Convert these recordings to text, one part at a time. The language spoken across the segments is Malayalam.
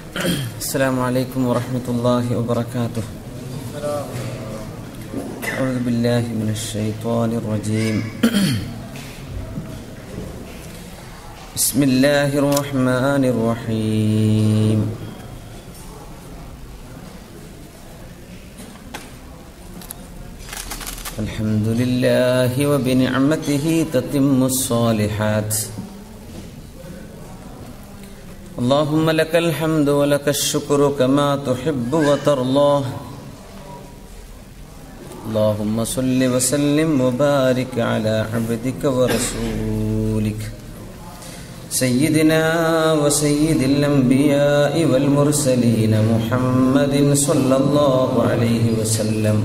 السلام عليكم ورحمة الله وبركاته أعوذ بالله من الشيطان الرجيم بسم الله الرحمن الرحيم الحمد لله وبنعمته تتم الصالحات اللهم لك الحمد ولك الشكر كما تحب وترضاه اللهم صل وسلم وبارك على عبدك ورسولك سيدنا وسيد الأنبياء والمرسلين محمد صلى الله عليه وسلم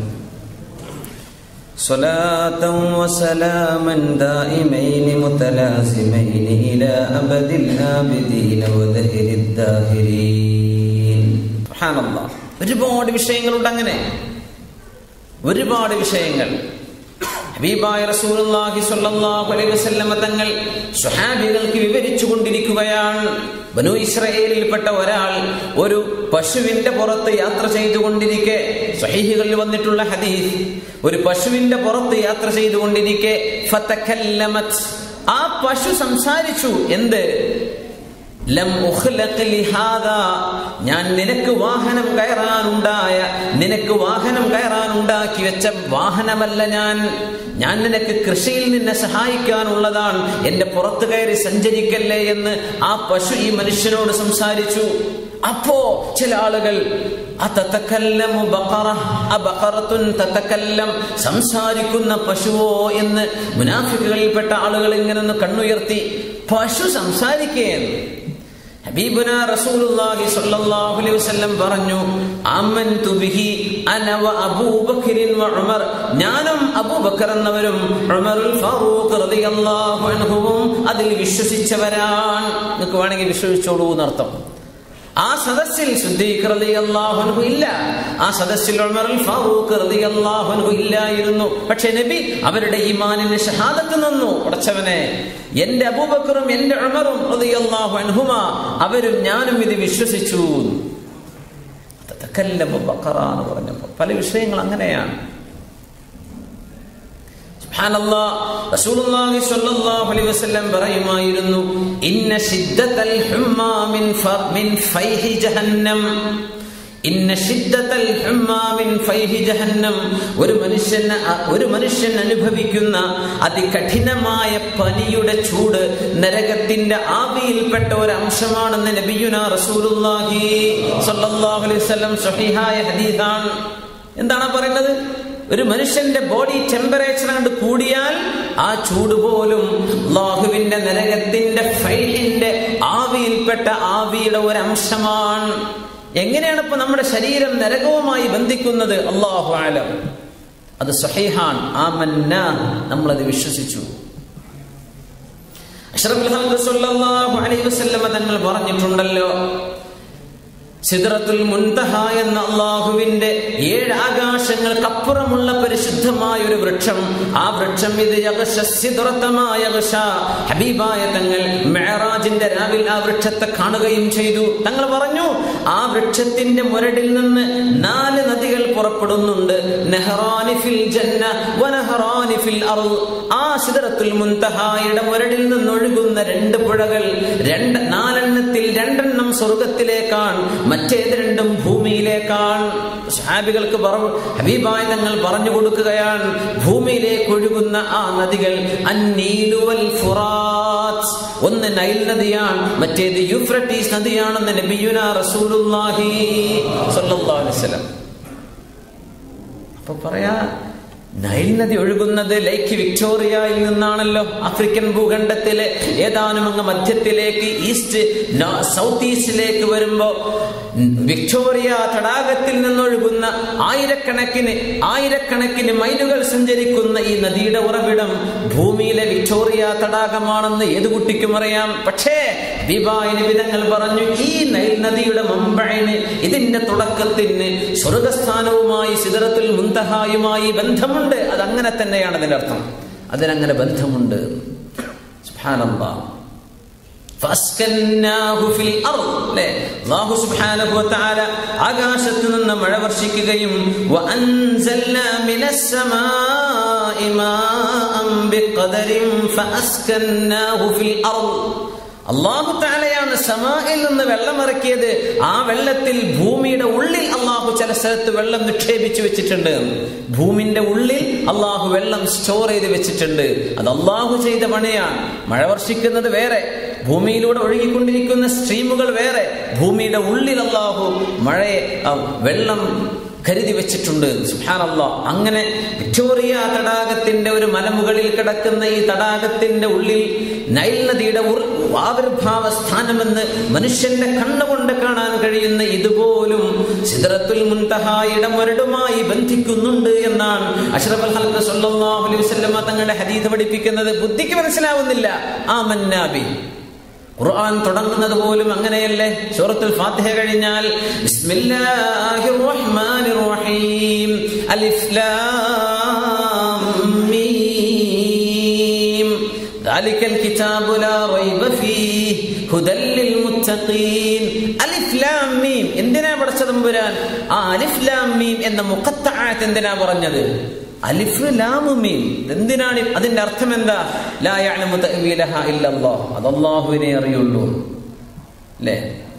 صلاة وسلاما دائمين متلازمين إلى أبد الآبدين ودهر الداهرين سبحان الله ഒരുപാട് വിഷയങ്ങളുണ്ട് അങ്ങനെ ഒരുപാട് വിഷയങ്ങൾ ഹബീബായ റസൂലുള്ളാഹി സ്വല്ലല്ലാഹു അലൈഹി വസല്ലമ തങ്ങൾ സ്വഹാബികൾക്ക് വിവരിച്ചു കൊണ്ടിരിക്കുകയാണ് ബനു ഇസ്രായേലിൽപ്പെട്ട ഒരാൾ ഒരു പശുവിന്റെ പുറത്ത് യാത്ര ചെയ്തുകൊണ്ടിരിക്കെ സ്വഹീഹികളിൽ വന്നിട്ടുള്ള ഹദീസ് ഒരു പശുവിന്റെ പുറത്ത് യാത്ര ചെയ്തുകൊണ്ടിരിക്കെ ഫതകല്ലമത് ആ പശു സംസാരിച്ചു എന്ത് ലം ഉഖ്ലഖ് ലിഹാദാ ഞാൻ നിനക്ക് വാഹനം കയറാനുണ്ടായ നിനക്ക് വാഹനം കയറാനുണ്ടാക്കി വെച്ച വാഹനമല്ല ഞാൻ ഞാൻ നിനക്ക് കൃഷിയിൽ നിന്നെ സഹായിക്കാനുള്ളതാണ് എന്റെ പുറത്ത് കയറി സഞ്ചരിക്കല്ലേ എന്ന് ആ പശു ഈ മനുഷ്യനോട് സംസാരിച്ചു അപ്പോ ചില ആളുകൾ സംസാരിക്കുന്ന പശുവോ എന്ന് മുനാഫിക്കുകളിൽപ്പെട്ട ആളുകൾ ഇങ്ങനെ ഒന്ന് കണ്ണുയർത്തി പശു സംസാരിക്കുകയെന്ന് ഹബീബുന റസൂലുള്ളാഹി സ്വല്ലല്ലാഹു അലൈഹി വസല്ലം പറഞ്ഞു ആമൻതു ബിഹി അന വ അബൂബക്കറിൻ വ ഉമർ ഞാനും അബൂബക്കർ എന്നവരും ഉമറുൽ ഫാറൂഖ് റളിയല്ലാഹു അൻഹുവും അതിൽ വിശ്വസിച്ചവരാണ് നിങ്ങൾക്ക് വേണമെങ്കിൽ വിശ്വസിച്ചോളൂ എന്നർത്ഥം ആ സദസ്സിൽ സിദ്ദീഖ് റളിയല്ലാഹു അൻഹു ഇല്ല ആ സദസ്സിൽ ഉമറുൽ ഫാറൂഖ് റളിയല്ലാഹു അൻഹു ഇല്ലായിരുന്നു പക്ഷേ നബി അവരുടെ ഈമാനിന് ഷഹാദത്ത് നിന്നു ഉടച്ചവനെ എന്റെ അബൂബക്കറും എന്റെ ഉമറും റളിയല്ലാഹു അൻഹുമ അവരും ഞാനും ഇത് വിശ്വസിച്ചു തതക്കല്ലമു ബഖറ എന്ന് പറഞ്ഞപ്പോൾ പല വിഷയങ്ങൾ അങ്ങനെയാണ് റസൂലുള്ളാഹി സ്വല്ലല്ലാഹു അലൈഹി വസല്ലം പറയുമായിരുന്നു ഇന്ന ശിദ്ദത്തൽ ഹുമ്മാ മിൻ മിൻ ഫൈഹി ജഹന്നം ഇന്ന ശിദ്ദത്തൽ ഹുമ്മാ മിൻ ഫൈഹി ജഹന്നം ഒരു മനുഷ്യൻ ഒരു മനുഷ്യൻ അനുഭവിക്കുന്ന അതികഠിനമായ പനിയുടെ ചൂട് നരകത്തിന്റെ ആവിയിൽപ്പെട്ട ഒരു അംശമാണെന്ന് നബിയുന റസൂലുള്ളാഹി സ്വല്ലല്ലാഹു അലൈഹി വസല്ലം സ്വഹീഹായ ഹദീസാണ് എന്താണ് പറയുന്നത് ഒരു മനുഷ്യന്റെ ബോഡി ടെമ്പറേച്ചർ കണ്ട് കൂടിയാൽ ആ ചൂട് പോലും അള്ളാഹുവിന്റെ നരകത്തിന്റെ ഫൈലിന്റെ ആവിയിൽപ്പെട്ട ആവിയുടെ ഒരു അംശമാണ് എങ്ങനെയാണ് ഇപ്പൊ നമ്മുടെ ശരീരം നരകവുമായി ബന്ധിക്കുന്നത് അള്ളാഹു ആലം അത് സഹീഹാൻ ആ മന്ന നമ്മളത് വിശ്വസിച്ചു തങ്ങൾ പറഞ്ഞിട്ടുണ്ടല്ലോ സിദ്റത്തുൽ മുൻതഹ എന്ന അള്ളാഹുവിന്റെ ഏഴ് ആകാശങ്ങൾക്കപ്പുറമുള്ള പരിശുദ്ധമായ ഒരു വൃക്ഷം ആ വൃക്ഷം ഇത് ഹബീബായ തങ്ങൾ മെഹറാജിന്റെ രാവിൽ ആ വൃക്ഷത്തെ കാണുകയും ചെയ്തു തങ്ങൾ പറഞ്ഞു ആ വൃക്ഷത്തിന്റെ മുരടിൽ നിന്ന് നാല് നദികൾ പുറപ്പെടുന്നുണ്ട് ആ സിദ്റത്തുൽ മുൻതഹായുടെ മുരടിൽ നിന്നൊഴുകുന്ന രണ്ട് പുഴകൾ രണ്ട് നാലെണ്ണത്തിൽ രണ്ടെണ്ണം സ്വർഗത്തിലേക്കാണ് മറ്റേത് രണ്ടും ഭൂമിയിലേക്കാണ് ഹാബികൾക്ക് ഹബീബായ തങ്ങൾ പറഞ്ഞു കൊടുക്കുകയാണ് ഭൂമിയിലേക്ക് ഒഴുകുന്ന ആ നദികൾ അന്നീലുവൽ ഫുറാത്ത് ഒന്ന് നൈൽ നദിയാണ് മറ്റേത് യുഫ്രട്ടീസ് നദിയാണെന്ന് നബിയുന റസൂലുള്ളാഹി സ്വല്ലല്ലാഹു അലൈഹി വസല്ലം അപ്പൊ പറയാ നൈൽ നദി ഒഴുകുന്നത് ലേക്ക് വിക്ടോറിയയിൽ നിന്നാണല്ലോ ആഫ്രിക്കൻ ഭൂഖണ്ഡത്തിലെ ഏതാനും അങ്ങ് മധ്യത്തിലേക്ക് ഈസ്റ്റ് സൗത്ത് ഈസ്റ്റിലേക്ക് വരുമ്പോ വിക്ടോറിയ തടാകത്തിൽ നിന്നൊഴുകുന്ന ആയിരക്കണക്കിന് ആയിരക്കണക്കിന് മൈലുകൾ സഞ്ചരിക്കുന്ന ഈ നദിയുടെ ഉറവിടം ഭൂമിയിലെ വിക്ടോറിയ തടാകമാണെന്ന് ഏതു കുട്ടിക്കും അറിയാം പക്ഷേ വിവാഹിന് വിധങ്ങൾ പറഞ്ഞു ഈ നൈൽ നദിയുടെ മമ്പഴിന് ഇതിന്റെ തുടക്കത്തിന് സ്വർഗസ്ഥാനവുമായി സിദറത്തുൽ മുന്തഹായുമായി ബന്ധമുണ്ട് അതങ്ങനെ തന്നെയാണ് അതിന്റെ അർത്ഥം അതിനങ്ങനെ ബന്ധമുണ്ട് സുബ്ഹാനല്ലാഹ് ഫഅസ്കന്നാഹു ഫിൽ അർദ് അല്ലേ അല്ലാഹു സുബ്ഹാനഹു വതആല ആകാശത്തു നിന്ന് മഴ വർഷിക്കുകയും വഅൻസൽനാ മിനസ് സമാഇ മാഅൻ ബിഖദരിൻ ഫഅസ്കന്നാഹു ഫിൽ അർദ് അള്ളാഹു താലയാണ് സമായിൽ നിന്ന് വെള്ളം ഇറക്കിയത് ആ വെള്ളത്തിൽ ഭൂമിയുടെ ഉള്ളിൽ അള്ളാഹു ചില സ്ഥലത്ത് വെള്ളം നിക്ഷേപിച്ചു വെച്ചിട്ടുണ്ട് ഭൂമിന്റെ ഉള്ളിൽ അള്ളാഹു വെള്ളം സ്റ്റോർ ചെയ്ത് വെച്ചിട്ടുണ്ട് അത് അള്ളാഹു ചെയ്ത പണിയാണ് മഴ വർഷിക്കുന്നത് വേറെ ഭൂമിയിലൂടെ ഒഴുകിക്കൊണ്ടിരിക്കുന്ന സ്ട്രീമുകൾ വേറെ ഭൂമിയുടെ ഉള്ളിൽ അള്ളാഹു മഴയെ ആ, വെള്ളം കരുതി വെച്ചിട്ടുണ്ട് സുഹാനല്ല അങ്ങനെ വിക്ടോറിയ തടാകത്തിന്റെ ഒരു മലമുകളിൽ കിടക്കുന്ന ഈ തടാകത്തിന്റെ ഉള്ളിൽ നൈൽ നദിയുടെ ഉർ- ആവിർഭാവ സ്ഥാനമെന്ന് മനുഷ്യന്റെ കണ്ണുകൊണ്ട് കാണാൻ കഴിയുന്ന ഇതുപോലും സിദ്റത്തുൽ മുൻതഹ ഇടമൊരടുമായി ബന്ധിക്കുന്നുണ്ട് എന്നാണ് അഷ്റഫുൽ ഹൽക്ക് സല്ലല്ലാഹു അലൈഹി വസല്ലമ തങ്ങളുടെ ഹദീദ് പഠിപ്പിക്കുന്നത് ബുദ്ധിക്ക് മനസ്സിലാവുന്നില്ല ആ മന്നാബി ഖുർആൻ തുടങ്ങുന്നത് പോലും അങ്ങനെയല്ലേ സൂറത്തുൽ ഫാത്തിഹ കഴിഞ്ഞാൽ ബിസ്മില്ലാഹിർ റഹ്മാനിർ റഹീം അലിഫ് ലാം മീം ذلك الكتاب لا ريب فيه هدى للمتقين അലിഫ് ലാം മീം എന്തിനാ പഠിച്ച തമ്പുരാൻ ആ അലിഫ് ലാം മീം എന്ന മുഖത്താഴത്ത് എന്തിനാ പറഞ്ഞത് അലിഫ് ലാമു മീം എന്തിനാണ് അതിന്റെ അർത്ഥം എന്താ ലാ യഅലമു തഅവീലഹ ഇല്ലല്ലാഹ് അത് അല്ലാഹുവിനെ അറിയുള്ളൂ അല്ലേ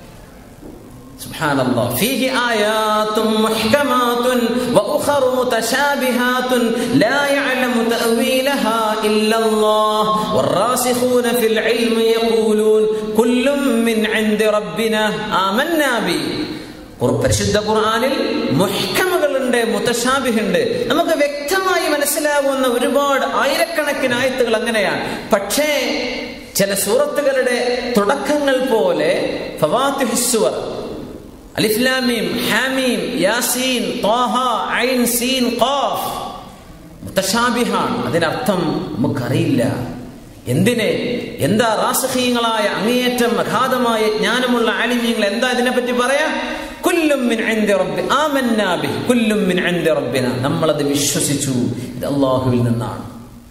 سبحان الله فيه آيات محكمات وأخر متشابهات لا يعلم تأويلها إلا الله والراسخون في العلم يقولون كل من عند ربنا آمنا به ഖുർ- പരിശുദ്ധ ഖുർആനിൽ മുഹ്കമുകളുണ്ട് മുത്തശാബിഹുണ്ട് നമുക്ക് വ്യക്തമായി മനസ്സിലാകുന്ന ഒരുപാട് ആയിരക്കണക്കിന് ആയത്തുകൾ അങ്ങനെയാണ് പക്ഷേ ചില സൂറത്തുകളുടെ തുടക്കങ്ങൾ പോലെ ഫവാത്തിഹുസ്സുവർ അലിഫ്ലാമീം ഹാമീം യാസീൻ ത്വാഹ ഐൻ സീൻ ഖാഫ് മുത്തശാബിഹാണ് അതിനർത്ഥം നമുക്കറിയില്ല എന്തിനെ എന്താ റാസഹീങ്ങളായ അങ്ങേയറ്റം അഗാധമായ ജ്ഞാനമുള്ള ആലിമ്യങ്ങൾ എന്താ ഇതിനെപ്പറ്റി പറയാ കുല്ലും മിൻ ഇൻദി റബ്ബി ആമന്നാ ബിഹി കുല്ലും മിൻ ഇൻദി റബ്ബിന നമ്മളത് വിശ്വസിച്ചു ഇത് അള്ളാഹുവിൽ നിന്നാണ്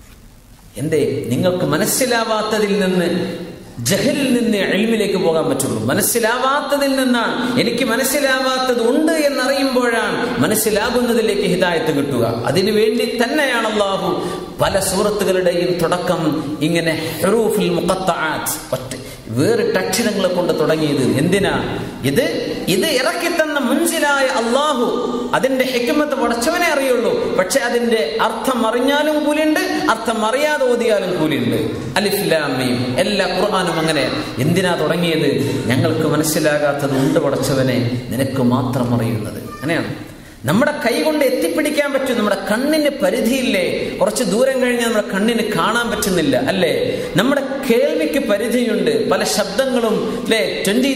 എന്തേ നിങ്ങൾക്ക് മനസ്സിലാവാത്തതിൽ നിന്ന് ജഹലിൽ നിന്ന് എൽമിലേക്ക് പോകാൻ പറ്റുള്ളൂ മനസ്സിലാവാത്തതിൽ നിന്നാണ് എനിക്ക് മനസ്സിലാവാത്തത് ഉണ്ട് എന്നറിയുമ്പോഴാണ് മനസ്സിലാകുന്നതിലേക്ക് ഹിദായത്ത് കിട്ടുക അതിനു വേണ്ടി തന്നെയാണ് അള്ളാഹു പല സൂറത്തുകളുടെയും തുടക്കം ഇങ്ങനെ ഹെറൂഫിൽ മുഖത്താറ്റ് ഒറ്റ വേറിട്ട അക്ഷരങ്ങളെ കൊണ്ട് തുടങ്ങിയത് എന്തിനാ ഇത് ഇത് ഇറക്കി തന്ന മുൻസിലായ അള്ളാഹു അതിന്റെ ഹിക്മത്ത് പടച്ചവനെ അറിയുള്ളൂ പക്ഷെ അതിന്റെ അർത്ഥം അറിഞ്ഞാലും കൂലിയുണ്ട് അർത്ഥം അറിയാതെ ഓതിയാലും കൂലിയുണ്ട് അലിഫ്ലാമീം എല്ലാ ഖുർആാനും അങ്ങനെ എന്തിനാ തുടങ്ങിയത് ഞങ്ങൾക്ക് മനസ്സിലാകാത്തത് ഉണ്ട് പടച്ചവനെ നിനക്ക് മാത്രം അറിയുന്നത് അങ്ങനെയാണ് നമ്മുടെ കൈ കൊണ്ട് എത്തിപ്പിടിക്കാൻ പറ്റും നമ്മുടെ കണ്ണിന് പരിധിയില്ലേ കുറച്ച് ദൂരം കഴിഞ്ഞാൽ നമ്മുടെ കണ്ണിന് കാണാൻ പറ്റുന്നില്ല അല്ലേ നമ്മുടെ കേൾവിക്ക് പരിധിയുണ്ട് പല ശബ്ദങ്ങളും അല്ലെ ട്വന്റി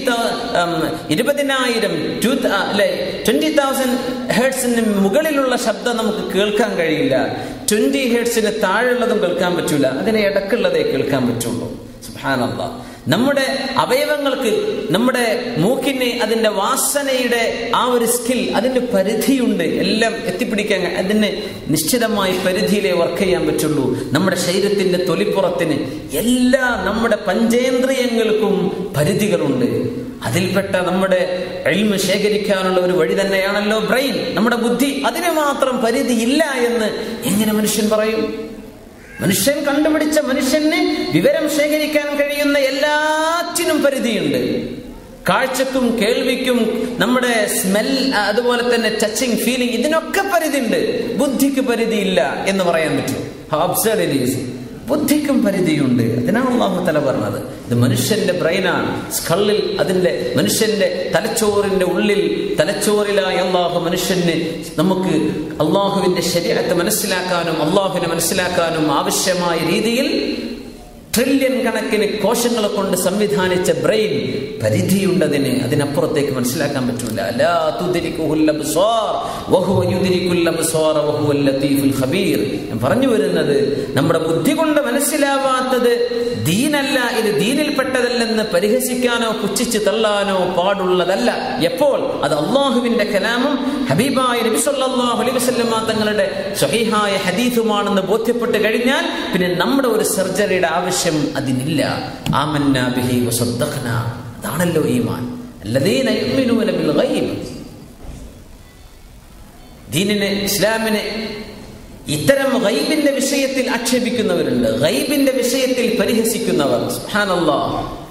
ഇരുപതിനായിരം ടു അല്ലെ ട്വന്റി തൗസൻഡ് ഹേർട്സിന് മുകളിലുള്ള ശബ്ദം നമുക്ക് കേൾക്കാൻ കഴിയില്ല ട്വന്റി ഹേർട്സിന് താഴെയുള്ളതും കേൾക്കാൻ പറ്റൂല അതിനെ ഇടക്കുള്ളതേ കേൾക്കാൻ പറ്റുള്ളൂ സുഹാനല്ല നമ്മുടെ അവയവങ്ങൾക്ക് നമ്മുടെ മൂക്കിന് അതിന്റെ വാസനയുടെ ആ ഒരു സ്കിൽ അതിന്റെ പരിധിയുണ്ട് എല്ലാം എത്തിപ്പിടിക്കാൻ കഴി- അതിന് നിശ്ചിതമായ പരിധിയിലേ വർക്ക് ചെയ്യാൻ പറ്റുള്ളൂ നമ്മുടെ ശരീരത്തിന്റെ തൊലിപ്പുറത്തിന് എല്ലാ നമ്മുടെ പഞ്ചേന്ദ്രിയങ്ങൾക്കും പരിധികളുണ്ട് അതിൽപ്പെട്ട നമ്മുടെ എൽമ ശേഖരിക്കാനുള്ള ഒരു വഴി തന്നെയാണല്ലോ ബ്രെയിൻ നമ്മുടെ ബുദ്ധി അതിന് മാത്രം പരിധി ഇല്ല എന്ന് എങ്ങനെ മനുഷ്യൻ പറയും മനുഷ്യൻ കണ്ടുപിടിച്ച മനുഷ്യന് വിവരം ശേഖരിക്കാൻ കഴിയുന്ന എല്ലാറ്റിനും പരിധിയുണ്ട് കാഴ്ചക്കും കേൾവിക്കും നമ്മുടെ സ്മെൽ അതുപോലെ തന്നെ ടച്ചിങ് ഫീലിംഗ് ഇതിനൊക്കെ പരിധിയുണ്ട് ബുദ്ധിക്ക് പരിധിയില്ല എന്ന് പറയാൻ പറ്റും How absurd it is. ബുദ്ധിക്കും പരിധിയുണ്ട് അതിനാണ് അള്ളാഹു തല പറഞ്ഞത് ഇത് മനുഷ്യന്റെ ബ്രെയിനാണ് സ്കള്ളിൽ അതിന്റെ മനുഷ്യന്റെ തലച്ചോറിന്റെ ഉള്ളിൽ തലച്ചോറിലായി അള്ളാഹു മനുഷ്യന് നമുക്ക് അള്ളാഹുവിന്റെ ശരീരത്തെ മനസ്സിലാക്കാനും അള്ളാഹുവിനെ മനസ്സിലാക്കാനും ആവശ്യമായ രീതിയിൽ ട്രില്യൺ കണക്കിന് കോശങ്ങളെ കൊണ്ട് സംവിധാനിച്ച ബ്രെയിൻ പരിധിയുണ്ടതിന് അതിനപ്പുറത്തേക്ക് മനസ്സിലാക്കാൻ പറ്റൂല ലാ തുദ്രിക്കുഹുൽ അബ്സാർ വഹുവ യുദ്രിക്കുൽ അബ്സാർ വഹുവൽ ലത്തീഫുൽ ഖബീർ ഞാൻ പറഞ്ഞു വരുന്നത് നമ്മുടെ ബുദ്ധി കൊണ്ട് മനസ്സിലാവാത്തത് ദീനല്ല ഇത് ദീനിൽപ്പെട്ടതല്ലെന്ന് പരിഹസിക്കാനോ പുച്ഛിച്ച് തള്ളാനോ പാടുള്ളതല്ല എപ്പോൾ അത് അള്ളാഹുവിന്റെ കലാമും ഹബീബായ നബി സല്ലല്ലാഹു അലൈഹി വസല്ലമ തങ്ങളുടെ സ്വഹീഹായ ഹദീസുമാണെന്ന് ബോധ്യപ്പെട്ട് കഴിഞ്ഞാൽ പിന്നെ നമ്മുടെ ഒരു സർജറിയുടെ ആവശ്യം ആവശ്യം അതിനില്ല ആമന്ന ബിഹി വസദ്ദഖ്ന അതാണല്ലോ ഈമാൻ അല്ലദീന യുഅ്മിനൂന ബിൽ ഗൈബ് ദീനിനെ ഇസ്ലാമിനെ ഇത്തരം ഗൈബിന്റെ വിഷയത്തിൽ ആക്ഷേപിക്കുന്നവരുണ്ട് ഗൈബിന്റെ വിഷയത്തിൽ പരിഹസിക്കുന്നവർ സുബ്ഹാനല്ലാഹ്